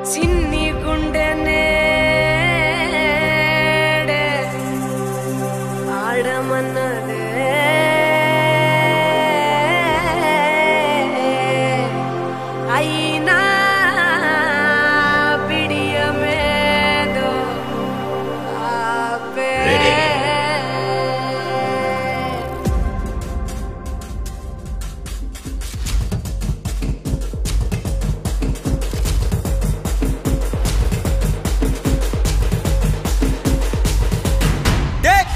చిన్ని గుండె నేడే ఆడమన్నదే అయినా పిడియమేదో ఆపే Dick!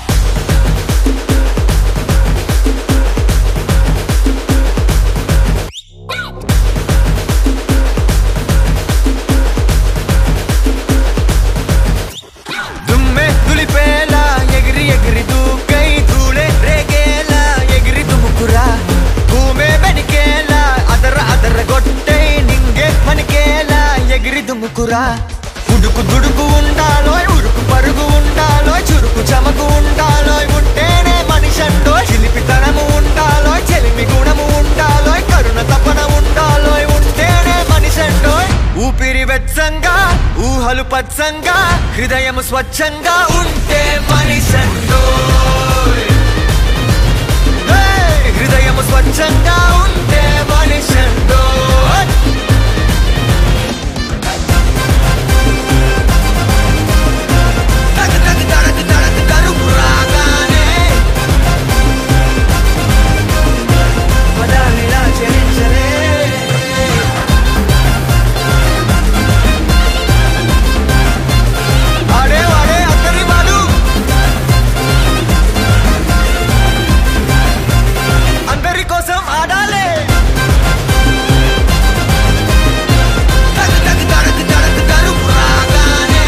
దుమ్మె దులిపేలా ఎగిరి ఎగిరి దూకై ధూళే రేగేలా ఎగిరి దుముకురా భూమే వెనికేలా అదర అదర గొట్టై నింగే మనికేలా ఎగిరి దుముకురా ఉడుకు దుడుకు ఉండాలో ఉరుకు పరుగు ఉండాలో చురుకు చమకు ఉండాలో ఉంటేనే మనిషండో చిలిపితనము ఉండాలో చెలిమి గుణము ఉండాలో కరుణ తపన ఉండాలో ఉంటేనే మనిషండో ఊపిరి వెచ్చంగా ఊహలు పచ్చంగా హృదయము స్వచ్ఛంగా ఉంటే మనిషండో హృదయము స్వచ్ఛంగా ఉంటే మనిషండో తగ తగ తడక తడక తరుపు రాగానే పదాలిలా చరించలే ఆడే వాడే అందరి వాడు అందరి కోసం ఆడాలి తగ తగ తడక తడక తరుపు రాగానే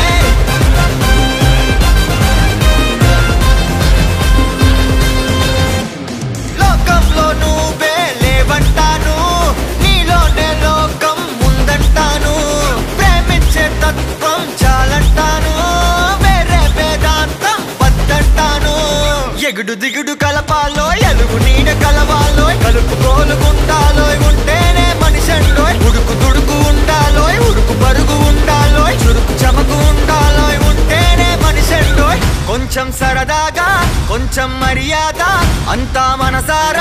లోకంలో నువ్వే లేవంటాను నీలోనే లోకం ముందంటాను ప్రేమించే తత్వం చాలంటాను వేరే వేదాంతం వద్దంటాను ఎగుడు దిగుడు కలపాలో ఎలుగు నీడ కలవాలో కలుపు కోలుకుండాలో ఉంటేనే మనిషండో ఉడుకు దుడుకు ఉండాలో ఉడుకు పరుగు ఉండాలో చురుకు చమకు ఉండాలో ఉంటేనే మనిషండో కొంచెం సరదాగా కొంచెం మర్యాద అంతా మనసారా